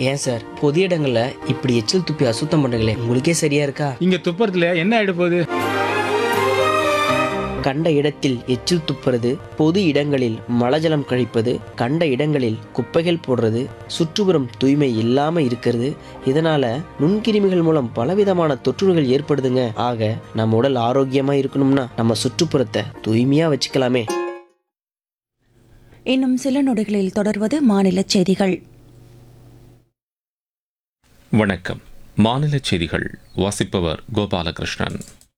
ஏன் சார் பொது இடங்கள்ல இப்படி எச்சில் துப்பி அசுத்தம் பண்ணுங்களே உங்களுக்கே சரியா இருக்கா இங்க துப்புறதுல என்ன ஆயிட போகுது கண்ட இடத்தில் எச்சில் துப்புறது பொது இடங்களில் மலஜலம் கழிப்பது கண்ட இடங்களில் குப்பைகள் போடுறது சுற்றுப்புறம் தூய்மை இல்லாம இருக்கிறது இதனால நுண்கிருமிகள் மூலம் பலவிதமான தொற்றுநோய்கள் ஏற்படுதுங்க ஆக நம்ம உடல் ஆரோக்கியமா இருக்கணும்னா நம்ம சுற்றுப்புறத்தை தூய்மையா வச்சுக்கலாமே இன்னும் சில நொடிகளில் தொடர்வது மாநில செய்திகள் வணக்கம் மாநில செய்திகள் வாசிப்பவர் கோபாலகிருஷ்ணன்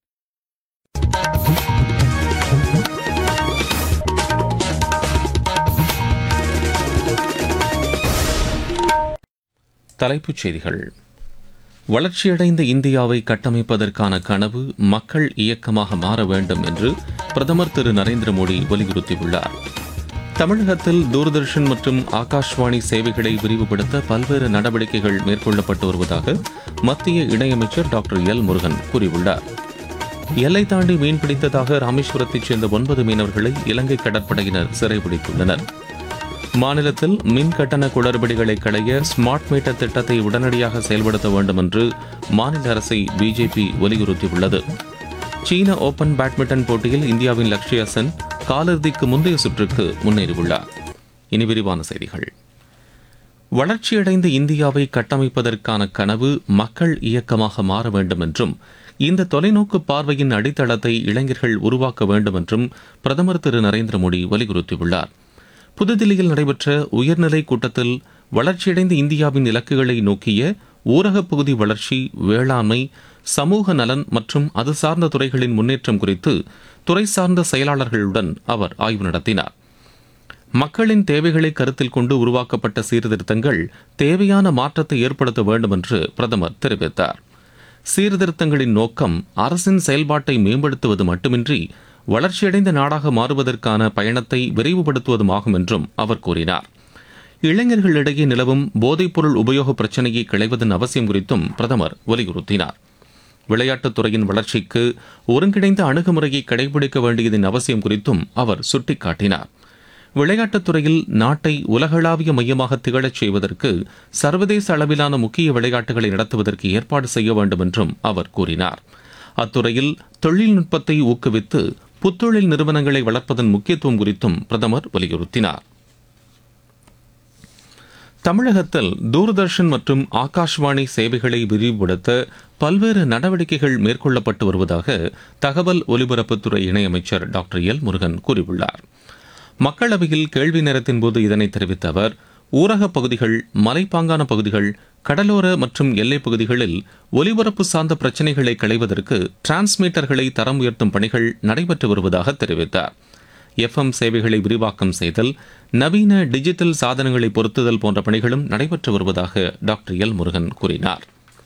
தலைப்புச் செய்திகள் வளர்ச்சியடைந்த இந்தியாவை கட்டமைப்பதற்கான கனவு மக்கள் இயக்கமாக மாற வேண்டும் என்று பிரதமர் திரு நரேந்திர மோடி வலியுறுத்தியுள்ளார் தமிழகத்தில் தூர்தர்ஷன் மற்றும் ஆகாஷ்வாணி சேவைகளை விரிவுபடுத்த பல்வேறு நடவடிக்கைகள் மேற்கொள்ளப்பட்டு வருவதாக மத்திய இணையமைச்சர் டாக்டர் எல் முருகன் கூறியுள்ளார் எல்லை தாண்டி மீன்பிடித்ததாக ராமேஸ்வரத்தைச் சேர்ந்த ஒன்பது மீனவர்களை இலங்கை கடற்படையினர் சிறைபிடித்துள்ளனர் மாநிலத்தில் மின் கட்டண குளறுபடிகளை களைய ஸ்மார்ட் மீட்டர் திட்டத்தை உடனடியாக செயல்படுத்த வேண்டும் என்று மாநில அரசை பிஜேபி வலியுறுத்தியுள்ளது சீன ஓபன் பேட்மிண்டன் போட்டியில் இந்தியாவின் லக்ஷ்யா சென் காலிறுதிக்கு முந்தைய சுற்றுக்கு முன்னேறியுள்ளார் இனி விரிவான செய்திகள் வளர்ச்சியடைந்த இந்தியாவை கட்டமைப்பதற்கான கனவு மக்கள் இயக்கமாக மாற வேண்டும் என்றும் இந்த தொலைநோக்கு பார்வையின் அடித்தளத்தை இளைஞர்கள் உருவாக்க வேண்டும் என்றும் பிரதமர் திரு நரேந்திர மோடி வலியுறுத்தியுள்ளார் புதுதில்லியில் நடைபெற்ற உயர்நிலை கூட்டத்தில் வளர்ச்சியடைந்த இந்தியாவின் இலக்குகளை நோக்கிய ஊரகப் பகுதி வளர்ச்சி வேளாண்மை சமூக நலன் மற்றும் அது சார்ந்த துறைகளின் முன்னேற்றம் குறித்து துறை சார்ந்த செயலாளர்களுடன் அவர் ஆய்வு நடத்தினார் மக்களின் தேவைகளை கருத்தில் கொண்டு உருவாக்கப்பட்ட சீர்திருத்தங்கள் தேவையான மாற்றத்தை ஏற்படுத்த வேண்டும் என்று பிரதமர் தெரிவித்தார் சீர்திருத்தங்களின் நோக்கம் அரசின் செயல்பாட்டை மேம்படுத்துவது மட்டுமின்றி வளர்ச்சியடைந்த நாடாக மாறுவதற்கான பயணத்தை விரைவுபடுத்துவதுமாகும் என்றும் அவர் கூறினார் இளைஞர்களிடையே நிலவும் போதைப்பொருள் உபயோக பிரச்சினையை கிளைவதன் அவசியம் குறித்தும் பிரதமர் வலியுறுத்தினார் விளையாட்டுத் துறையின் வளர்ச்சிக்கு ஒருங்கிணைந்த அணுகுமுறையை கடைபிடிக்க வேண்டியதன் அவசியம் குறித்தும் அவர் சுட்டிக்காட்டினார் விளையாட்டுத் துறையில் நாட்டை உலகளாவிய மையமாக திகழச் செய்வதற்கு சர்வதேச அளவிலான முக்கிய விளையாட்டுகளை நடத்துவதற்கு ஏற்பாடு செய்ய வேண்டும் என்றும் அவர் கூறினார் அத்துறையில் தொழில்நுட்பத்தை ஊக்குவித்து புத்தொழில் நிறுவனங்களை வளர்ப்பதன் முக்கியத்துவம் குறித்தும் பிரதமர் வலியுறுத்தினார் தமிழகத்தில் தூர்தர்ஷன் மற்றும் ஆகாஷ்வாணி சேவைகளை விரிவுபடுத்த பல்வேறு நடவடிக்கைகள் மேற்கொள்ளப்பட்டு வருவதாக தகவல் ஒலிபரப்புத்துறை இணையமைச்சர் டாக்டர் எல் முருகன் கூறியுள்ளார் மக்களவையில் கேள்வி நேரத்தின் போது இதனை தெரிவித்த அவர் ஊரகப் பகுதிகள் மலைப்பாங்கான பகுதிகள் கடலோர மற்றும் எல்லைப் பகுதிகளில் ஒலிபரப்பு சார்ந்த பிரச்சினைகளை களைவதற்கு டிரான்ஸ்மீட்டர்களை தரம் உயர்த்தும் பணிகள் நடைபெற்று வருவதாக தெரிவித்தார் எஃப்எம் சேவைகளை விரிவாக்கம் செய்தல் நவீன டிஜிட்டல் சாதனங்களை பொருத்துதல் போன்ற பணிகளும் நடைபெற்று வருவதாக டாக்டர் எல் முருகன் கூறினார்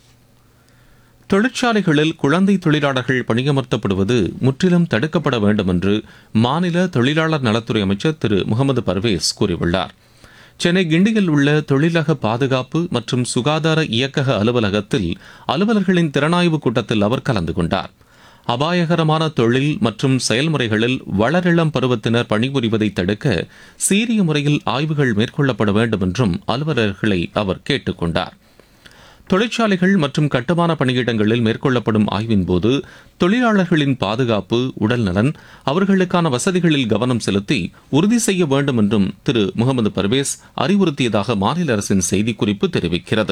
தொழிற்சாலைகளில் குழந்தை தொழிலாளர்கள் பணியமர்த்தப்படுவது முற்றிலும் தடுக்கப்பட வேண்டும் என்று மாநில தொழிலாளர் நலத்துறை அமைச்சர் திரு முகமது பர்வேஸ் கூறியுள்ளார் சென்னை கிண்டியில் உள்ள தொழிலக பாதுகாப்பு மற்றும் சுகாதார இயக்கக அலுவலகத்தில் அலுவலர்களின் திறனாய்வு கூட்டத்தில் அவர் கலந்து கொண்டார் அபாயகரமான தொழில் மற்றும் செயல்முறைகளில் வளரிளம் பருவத்தினர் பணிபுரிவதை தடுக்க சீரிய முறையில் ஆய்வுகள் மேற்கொள்ளப்பட வேண்டும் என்றும் அலுவலர்களை அவர் கேட்டுக் கொண்டார் தொழிற்சாலைகள் மற்றும் கட்டுமான பணியிடங்களில் மேற்கொள்ளப்படும் ஆய்வின் போது தொழிலாளர்களின் பாதுகாப்பு உடல்நலன் அவர்களுக்கான வசதிகளில் கவனம் செலுத்தி உறுதி செய்ய வேண்டும் என்றும் திரு முகமது பர்வேஸ் அறிவுறுத்தியதாக மாநில அரசின் செய்திக்குறிப்பு தெரிவிக்கிறது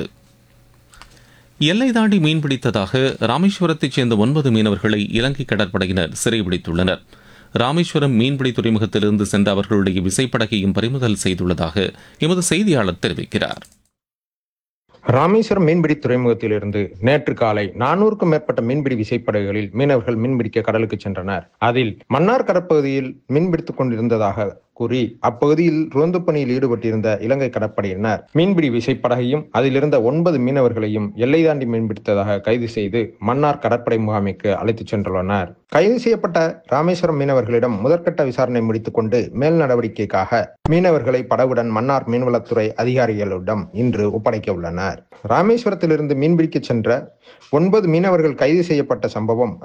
எல்லை தாண்டி மீன்பிடித்ததாக ராமேஸ்வரத்தைச் சேர்ந்த ஒன்பது மீனவர்களை இலங்கை கடற்படையினர் சிறைபிடித்துள்ளனர் ராமேஸ்வரம் மீன்பிடி துறைமுகத்திலிருந்து சென்ற அவர்களுடைய விசைப்படகையும் பறிமுதல் செய்துள்ளதாக எமது செய்தியாளர் தெரிவிக்கிறார் ராமேஸ்வரம் மீன்பிடி துறைமுகத்திலிருந்து நேற்று காலை நானூறுக்கும் மேற்பட்ட மீன்பிடி விசைப்படகுகளில் மீனவர்கள் மீன்பிடிக்க கடலுக்கு சென்றனர் அதில் மன்னார் கடற்பகுதியில் மீன்பிடித்துக் கொண்டிருந்ததாக கூறி அப்பகுதியில் ரோந்து பணியில் ஈடுபட்டிருந்த இலங்கை கடற்படையினர் மீன்பிடி விசைப்படகையும் அதில் இருந்த ஒன்பது மீனவர்களையும் எல்லை தாண்டி மீன்பிடித்ததாக கைது செய்து மன்னார் கடற்படை முகாமைக்கு அழைத்துச் சென்றுள்ளனர் கைது செய்யப்பட்ட ராமேஸ்வரம் மீனவர்களிடம் முதற்கட்ட விசாரணை முடித்துக் கொண்டு மேல் நடவடிக்கைக்காக மீனவர்களை படகுடன் மன்னார் மீன்வளத்துறை அதிகாரிகளிடம் இன்று ஒப்படைக்க உள்ளனர் ராமேஸ்வரத்திலிருந்து மீன்பிடிக்க சென்ற ஒன்பது மீனவர்கள் கைது செய்யப்பட்ட சம்பவம்